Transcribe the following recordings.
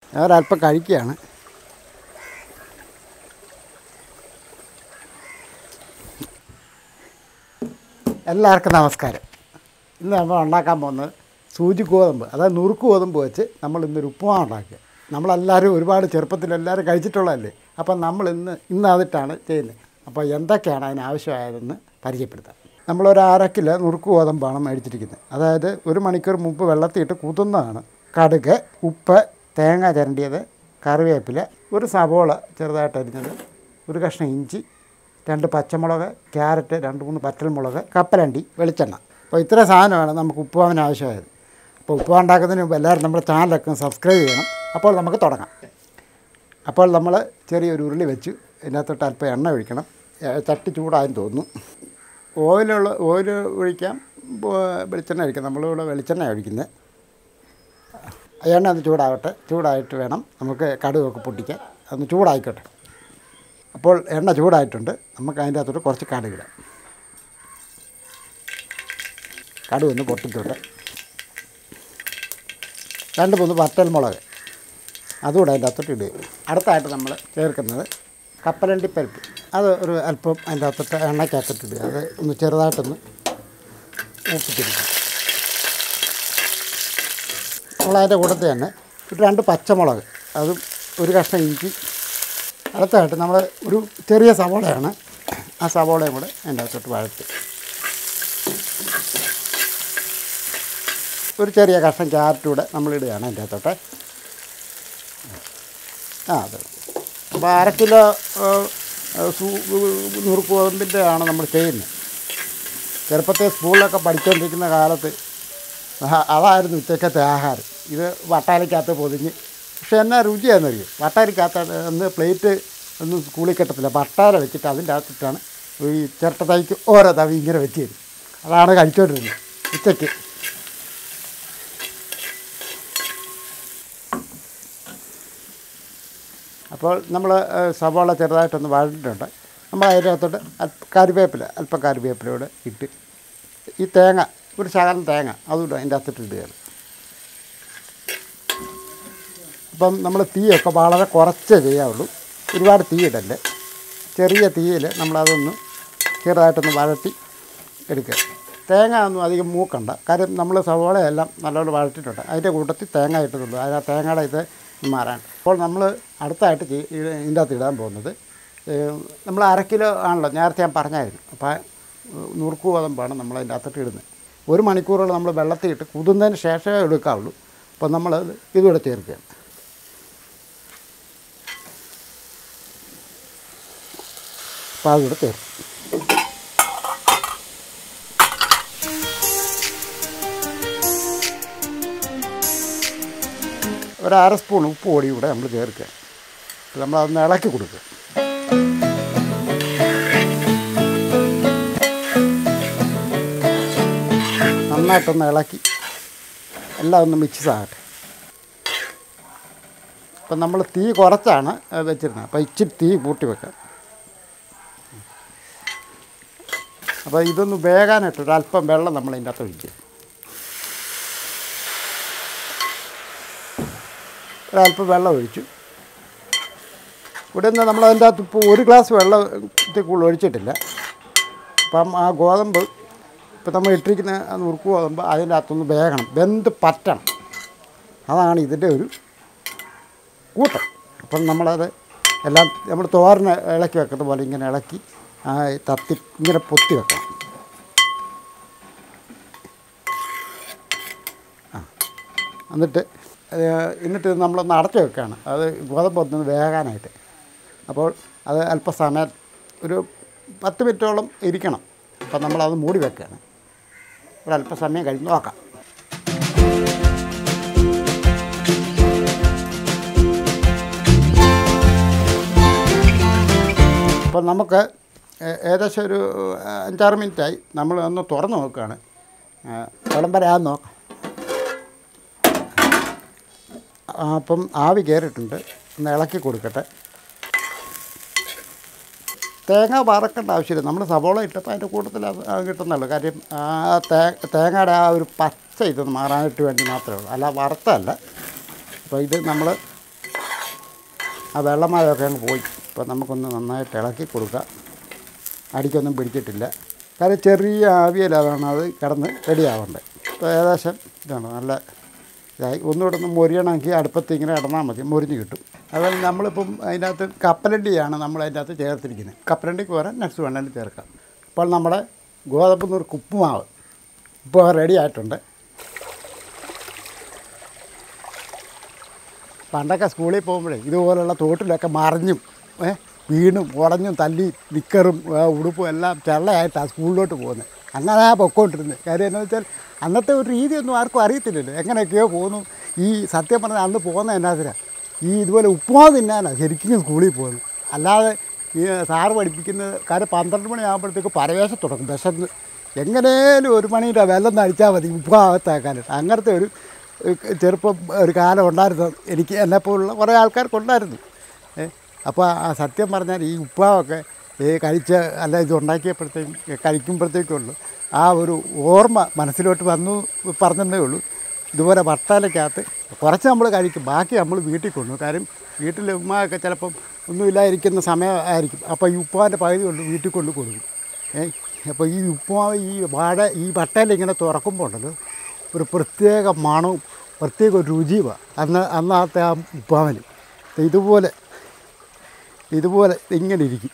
അവരല്പം കഴിക്കുകയാണ് എല്ലാവർക്കും നമസ്കാരം ഇന്ന് നമ്മൾ ഉണ്ടാക്കാൻ പോകുന്നത് സൂചി ഗോതമ്പ് അതായത് നുറുക്ക് ഗോതമ്പ് വെച്ച് നമ്മൾ ഇന്നൊരു ഉപ്പുമാവ് ഉണ്ടാക്കുക നമ്മളെല്ലാവരും ഒരുപാട് ചെറുപ്പത്തിൽ എല്ലാവരും കഴിച്ചിട്ടുള്ളതല്ലേ അപ്പം നമ്മൾ ഇന്ന് ഇന്ന് അതിട്ടാണ് ചെയ്യുന്നത് അപ്പോൾ എന്തൊക്കെയാണ് അതിന് ആവശ്യമായതെന്ന് പരിചയപ്പെടുത്താം നമ്മളൊരു അര കിലോ നുറുക്ക് ഗോതമ്പാണ് മേടിച്ചിരിക്കുന്നത് അതായത് ഒരു മണിക്കൂർ മുമ്പ് വെള്ളത്തിയിട്ട് കുതുന്നതാണ് കടുക് ഉപ്പ് തേങ്ങ ചിരണ്ടിയത് കറിവേപ്പില ഒരു സവോള ചെറുതായിട്ട് അരിഞ്ഞത് ഒരു കഷ്ണം ഇഞ്ചി രണ്ട് പച്ചമുളക് ക്യാരറ്റ് രണ്ട് മൂന്ന് പറ്റൽമുളക് കപ്പലണ്ടി വെളിച്ചെണ്ണ അപ്പോൾ ഇത്ര സാധനമാണ് നമുക്ക് ഉപ്പുമാവിന് ആവശ്യമായത് അപ്പോൾ ഉപ്പുമാവ് ഉണ്ടാക്കുന്നതിന് മുമ്പ് എല്ലാവരും നമ്മുടെ ചാനലൊക്കെ ഒന്ന് സബ്സ്ക്രൈബ് ചെയ്യണം അപ്പോൾ നമുക്ക് തുടങ്ങാം അപ്പോൾ നമ്മൾ ചെറിയൊരു ഉരുളി വെച്ച് ഇതിനകത്തോട്ട് അല്പം എണ്ണ ഒഴിക്കണം ഏ, ചട്ടി ചൂടായെന്ന് തോന്നുന്നു ഓയിലുള്ള ഓയിൽ ഒഴിക്കാം ബോ- വെളിച്ചെണ്ണ ഒഴിക്കാം നമ്മളിവിടെ വെളിച്ചെണ്ണ ഒഴിക്കുന്നത് എണ്ണ ഒന്ന് ചൂടാവട്ടെ ചൂടായിട്ട് വേണം നമുക്ക് കടുകൊക്കെ പൊട്ടിക്കാൻ അതൊന്ന് ചൂടായിക്കോട്ടെ അപ്പോൾ എണ്ണ ചൂടായിട്ടുണ്ട് നമുക്ക് അതിൻ്റെ അകത്തോട്ട് കുറച്ച് കടുകിടാം കടുക് ഒന്ന് പൊട്ടിച്ചോട്ടെ രണ്ട് മൂന്ന് വറ്റൽ മുളക് അതുകൂടെ അതിൻ്റെ അകത്തോട്ട് ഇടുക അടുത്തായിട്ട് നമ്മൾ ചേർക്കുന്നത് കപ്പലണ്ടി പരിപ്പ് അത് ഒരു അല്പം അതിൻ്റെ അകത്തോട്ട് എണ്ണയ്ക്കകത്തോട്ട് ഇടുക അത് ഒന്ന് ചെറുതായിട്ടൊന്ന് മൂപ്പിച്ചെടുക്കുക നമ്മൾ അതിൻ്റെ കൂട്ടത്തിൽ തന്നെ ഒരു രണ്ട് പച്ചമുളക് അതും ഒരു കഷ്ണം ഇഞ്ചി അടുത്തായിട്ട് നമ്മൾ ഒരു ചെറിയ സവോളയാണ് ആ സവോളയും കൂടെ അതിൻ്റെ അകത്തോട്ട് വഴറ്റി ഒരു ചെറിയ കഷ്ണം ക്യാരറ്റ് കൂടെ നമ്മളിടുകയാണ് അതിൻ്റെ അകത്തോട്ട് ആ അതെ അപ്പോൾ അര കിലോ ഏഹ്, ഏഹ്, സൂ- നുറുക്ക് ഗോതമ്പിൻ്റെ ആണ് നമ്മൾ ചെയ്യുന്നത് ചെറുപ്പത്തെ സ്കൂളിലൊക്കെ പഠിച്ചുകൊണ്ടിരിക്കുന്ന കാലത്ത് ആ- അതായിരുന്നു ഉച്ചക്കത്തെ ആഹാരം ഇത് വട്ടാലിക്കകത്ത് പൊതിഞ്ഞ് പക്ഷേ എന്നാ രുചിയാണെന്നറിയും വട്ടാലിക്കകത്ത് ഒന്ന് പ്ലേറ്റ് ഒന്നും സ്കൂളിൽ കിട്ടത്തില്ല വട്ടാര വെച്ചിട്ട് അതിൻ്റെ അകത്തിട്ടാണ് ഈ ചിരട്ട തൈക്ക് ഓരോ തവി ഇങ്ങനെ വെച്ച് തരും അതാണ് കഴിച്ചുകൊണ്ടിരുന്നത് ഉച്ചയ്ക്ക് അപ്പോൾ നമ്മൾ സവാള ചെറുതായിട്ടൊന്ന് വഴണ്ടിട്ടുണ്ട് നമ്മൾ അതിനകത്തോട്ട് അല്പ കറിവേപ്പില അല്പം കറിവേപ്പിലയോടെ ഇട്ട് ഈ തേങ്ങ ഒരു ശകലം തേങ്ങ അതുകൂടെ അതിൻ്റെ അകത്തിട്ട് ഇടുകയാണ് അപ്പം നമ്മൾ തീയൊക്കെ വളരെ കുറച്ചേ ചെയ്യാവുള്ളൂ ഒരുപാട് തീ ഇടല്ലേ ചെറിയ തീയിൽ നമ്മളതൊന്ന് ചെറുതായിട്ടൊന്ന് വഴട്ടി എടുക്കുക തേങ്ങ ഒന്നും അധികം മൂക്കണ്ട കാര്യം നമ്മൾ സവോളയെല്ലാം നല്ലപോലെ വഴറ്റിയിട്ടുണ്ട് അതിൻ്റെ കൂട്ടത്തിൽ തേങ്ങ ഇട്ടതുള്ളൂ അതിന് ആ തേങ്ങയുടെ ഇത് മാറാൻ അപ്പോൾ നമ്മൾ അടുത്തായിട്ട് ചെയ്- ഇത് ഇതിൻ്റെ അകത്ത് ഇടാൻ പോകുന്നത് ഏഹ്, നമ്മൾ അര കിലോ ആണല്ലോ നേരത്തെ ഞാൻ പറഞ്ഞായിരുന്നു അപ്പോൾ നുറുക്ക് ഗോതമ്പാണ് നമ്മൾ അതിൻ്റെ അകത്തിട്ട് ഇടുന്നത് ഒരു മണിക്കൂറോളം നമ്മൾ വെള്ളത്തിൽ ഇട്ട് കുതുന്നതിന് ശേഷമേ എടുക്കാവുള്ളൂ അപ്പോൾ നമ്മൾ ഇതുകൂടെ ചേർക്കുകയാണ് അപ്പോൾ അതുകൂടെ ചേർക്കും ഒരു അര സ്പൂൺ ഉപ്പ് പൊടി കൂടെ നമ്മൾ ചേർക്കുക നമ്മളതൊന്ന് ഇളക്കി കൊടുക്കുക നന്നായിട്ടൊന്ന് ഇളക്കി എല്ലാം ഒന്ന് മിക്സ് ആകട്ടെ അപ്പം നമ്മൾ തീ കുറച്ചാണ് അത് വെച്ചിരുന്നത് അപ്പോൾ ഇച്ചിരി തീ കൂട്ടി വെക്കാം അപ്പോൾ ഇതൊന്ന് വേകാനായിട്ട് ഒരല്പം വെള്ളം നമ്മൾ ഇതിൻ്റെ അകത്ത് ഒഴിക്കുക ഒരല്പം വെള്ളം ഒഴിച്ചു ഇവിടെ നിന്ന് നമ്മൾ അതിൻ്റെ അകത്ത് ഇപ്പോൾ ഒരു ഗ്ലാസ് വെള്ളത്തിൽ കൂടുതൽ ഒഴിച്ചിട്ടില്ല അപ്പം ആ ഗോതമ്പ് ഇപ്പം നമ്മൾ ഇട്ടിരിക്കുന്ന ആ നുറുക്ക് ഗോതമ്പ് അതിൻ്റെ അകത്തൊന്ന് വേകണം വെന്ത് പറ്റണം അതാണ് ഇതിൻ്റെ ഒരു കൂട്ടം അപ്പം നമ്മളത് എല്ലാം നമ്മൾ തോരന് ഇളക്കി വെക്കുന്ന പോലെ ഇങ്ങനെ ഇളക്കി ആ തത്തി ഇങ്ങനെ പൊത്തി വെക്കണം ആ എന്നിട്ട് ഏഹ്, എന്നിട്ട് ഇത് നമ്മളൊന്ന് അടച്ചു വെക്കുകയാണ് അത് ഗോതമ്പ് ഒന്ന് വേകാനായിട്ട് അപ്പോൾ അത് അല്പസമയം ഒരു പത്ത് മിനിറ്റോളം ഇരിക്കണം അപ്പം നമ്മളത് മൂടി വെക്കുകയാണ് ഒരു അല്പസമയം കഴിഞ്ഞ് നോക്കാം അപ്പോൾ നമുക്ക് ഏ- ഏകദേശം ഒരു ആ, അഞ്ചാറ് മിനിറ്റായി നമ്മൾ ഒന്ന് തുറന്ന് നോക്കുകയാണ് ആ, വെള്ളം വരാൻ നോക്കാം ആ, അപ്പം ആവി കയറിയിട്ടുണ്ട് ഒന്ന് ഇളക്കി കൊടുക്കട്ടെ തേങ്ങ വറക്കേണ്ട ആവശ്യമില്ല നമ്മൾ സവോള ഇട്ടപ്പോൾ അതിൻ്റെ കൂട്ടത്തിൽ അത് അത് കിട്ടുന്നുള്ളൂ കാര്യം ആ തേ തേങ്ങയുടെ ആ ഒരു പച്ച ഇതൊന്ന് മാറാനായിട്ട് വേണ്ടി മാത്രമേ ഉള്ളൂ അല്ല വറുത്തല്ല അപ്പോൾ ഇത് നമ്മൾ ആ വെള്ളമായൊക്കെ അങ്ങ് പോയി ഇപ്പോൾ നമുക്കൊന്ന് നന്നായിട്ട് ഇളക്കി കൊടുക്കാം അടിക്കൊന്നും പിടിച്ചിട്ടില്ല കാര്യം ചെറിയ ആവിയലാണ് അത് കിടന്ന് റെഡിയാവേണ്ടത് ഇപ്പോൾ ഏകദേശം ഇതാണ് നല്ല ഇതായി ഒന്നുകൂടെ ഒന്ന് മൊരിയണമെങ്കിൽ അടുപ്പത്ത് ഇങ്ങനെ ഇടന്നാൽ മതി മൊരിഞ്ഞ് കിട്ടും അതുപോലെ നമ്മളിപ്പം അതിനകത്ത് കപ്പലണ്ടിയാണ് നമ്മൾ അതിൻ്റെ അകത്ത് ചേർത്തിരിക്കുന്നത് കപ്പലണ്ടിക്ക് പകരം നട്സ് വേണമെങ്കിൽ ചേർക്കാം ഇപ്പോൾ നമ്മുടെ ഗോതമ്പ് നുറുക്ക് ഉപ്പുമാവ് ഇപ്പോൾ റെഡി ആയിട്ടുണ്ട് പണ്ടൊക്കെ സ്കൂളിൽ പോകുമ്പോഴേ ഇതുപോലുള്ള തോട്ടിലൊക്കെ മറിഞ്ഞും ഏ, വീണും ഉടഞ്ഞും തല്ലി നിക്കറും ആ, ഉടുപ്പും എല്ലാം ചെള്ളയായിട്ടാണ് സ്കൂളിലോട്ട് പോകുന്നത് അങ്ങനെ ആ പൊക്കോണ്ടിരുന്നത് കാര്യം എന്താ വെച്ചാൽ അന്നത്തെ ഒരു രീതിയൊന്നും ആർക്കും അറിയത്തില്ലല്ലോ എങ്ങനെയൊക്കെയോ പോകുന്നു ഈ സത്യം പറഞ്ഞാൽ അന്ന് പോകുന്ന എന്നാത്തിനാണ് ഈ ഇതുപോലെ ഉപ്പുമാവ് തിന്നാനാണ് ശരിക്കും സ്കൂളിൽ പോകുന്നത് അല്ലാതെ ഈ സാറ് പഠിപ്പിക്കുന്നത് കാര്യം പന്ത്രണ്ട് മണിയാകുമ്പോഴത്തേക്ക് പരവേശം തുടങ്ങും വിശന്ന് എങ്ങനെയും ഒരു മണിയുടെ വെല്ലം അടിച്ചാൽ മതി ഉപ്പുമാവത്താക്കാനായിട്ട് അങ്ങനത്തെ ഒരു ഏഹ് ചെറുപ്പം ഒരു കാലം ഉണ്ടായിരുന്നു എനിക്ക് എന്നെപ്പോലുള്ള കുറേ ആൾക്കാർക്കുണ്ടായിരുന്നു ഏ, അപ്പോൾ ആ സത്യം പറഞ്ഞാൽ ഈ ഉപ്പാവൊക്കെ ഈ കഴിച്ച് അല്ല ഇത് ഉണ്ടാക്കിയപ്പോഴത്തേക്കും കഴിക്കുമ്പോഴത്തേക്കുള്ളൂ ആ ഒരു ഓർമ്മ മനസ്സിലോട്ട് വന്നു പറഞ്ഞതേ ഉള്ളൂ ഇതുപോലെ വട്ടാലക്കകത്ത് കുറച്ച് നമ്മൾ കഴിക്കും ബാക്കി നമ്മൾ വീട്ടിൽ കൊണ്ടു കാര്യം വീട്ടിൽ ഉമ്മയൊക്കെ ചിലപ്പം ഒന്നുമില്ലായിരിക്കുന്ന സമയമായിരിക്കും അപ്പോൾ ഈ ഉപ്പാവിൻ്റെ പകുതി കൊണ്ട് വീട്ടിൽ കൊണ്ട് കൊടുക്കും ഏ അപ്പോൾ ഈ ഉപ്പുമാവ് ഈ വാഴ ഈ വട്ടയിൽ ഇങ്ങനെ തുറക്കുമ്പോൾ ഉണ്ടല്ലോ ഒരു പ്രത്യേക മണവും പ്രത്യേക ഒരു രുചിയുമാണ് അന്ന് അന്നത്തെ ആ ഉപ്പാവന് ഇതുപോലെ ഇതുപോലെ ഇങ്ങനെ ഇരിക്കും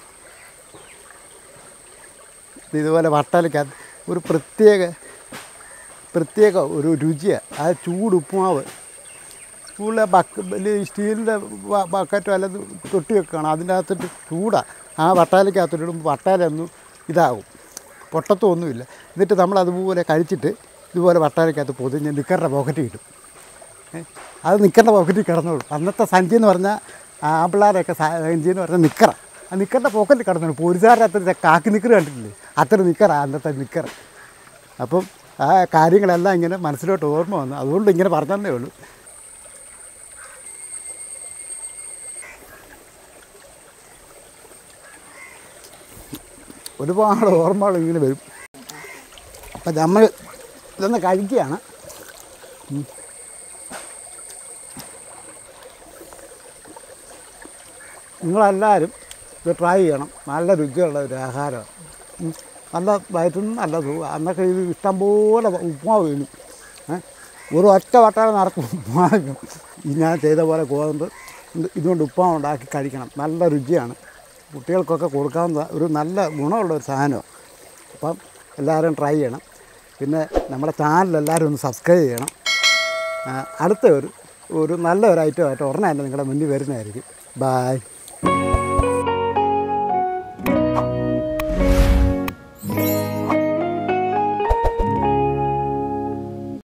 ഇതുപോലെ വട്ടലക്കകത്ത് ഒരു പ്രത്യേക പ്രത്യേക ഒരു രുചിയാണ് ആ ചൂട് ഉപ്പുമാവ് സ്കൂളിലെ ബക്ക് വലിയ സ്റ്റീലിൻ്റെ ബക്കറ്റോ അല്ലെങ്കിൽ തൊട്ടിയൊക്കെ കാണാം അതിൻ്റെ അകത്തിട്ട് ചൂടാണ് ആ വട്ടാലക്കകത്തോട്ട് ഇടുമ്പോൾ വട്ടാലൊന്നും ഇതാകും പൊട്ടത്തും ഒന്നുമില്ല എന്നിട്ട് നമ്മൾ അതുപോലെ കഴിച്ചിട്ട് ഇതുപോലെ വട്ടാലക്കകത്ത് പൊതിഞ്ഞ് നിക്കറിൻ്റെ പോക്കറ്റ് കിട്ടും ഏ, അത് നിക്കറിൻ്റെ പോക്കറ്റിൽ കിടന്നോളൂ അന്നത്തെ സഞ്ചി എന്ന് പറഞ്ഞാൽ ആമ്പിള്ളാരൊക്കെ സഞ്ചി എന്ന് പറഞ്ഞാൽ നിക്കറ ആ നിക്കറിൻ്റെ പോക്കറ്റിൽ കിടന്നോളൂ പോലീസുകാരുടെ അത്ര കാക്കി നിക്കർ കണ്ടിട്ടില്ലേ അത്ര നിക്കറാ അന്നത്തെ നിക്കർ അപ്പം ആ കാര്യങ്ങളെല്ലാം ഇങ്ങനെ മനസ്സിലോട്ട് ഓർമ്മ വന്നു അതുകൊണ്ട് ഇങ്ങനെ പറഞ്ഞതേ ഉള്ളൂ ഒരുപാട് ഓർമ്മകൾ ഇങ്ങനെ വരും അപ്പം നമ്മൾ ഇതൊന്ന് കഴിക്കുകയാണ് ഉം. നിങ്ങളെല്ലാവരും ഇത് ട്രൈ ചെയ്യണം നല്ല രുചിയുള്ള ഒരു ആഹാരമാണ് ഉം. നല്ല വയറ്റിന് നല്ല സുഖം അന്നൊക്കെ ഇത് ഇഷ്ടംപോലെ ഉപ്പുമാവ് വീണു ഏ ഒരു ഒറ്റ വട്ടാതെ നടക്കും ഉപ്പുമാവും ഈ ഞാൻ ചെയ്ത പോലെ ഗോതമ്പ് ഇത് ഇതുകൊണ്ട് ഉപ്പുമാവ് ഉണ്ടാക്കി കഴിക്കണം നല്ല രുചിയാണ് കുട്ടികൾക്കൊക്കെ കൊടുക്കാവുന്ന ഒരു നല്ല ഗുണമുള്ള ഒരു സാധനമാണ് അപ്പം എല്ലാവരും ട്രൈ ചെയ്യണം പിന്നെ നമ്മുടെ ചാനൽ എല്ലാവരും ഒന്ന് സബ്സ്ക്രൈബ് ചെയ്യണം ആ, അടുത്ത ഒരു ഒരു നല്ല ഒരു ഐറ്റമായിട്ട് ഉടനെ തന്നെ നിങ്ങളുടെ മുന്നിൽ വരുന്നതായിരിക്കും ബായ്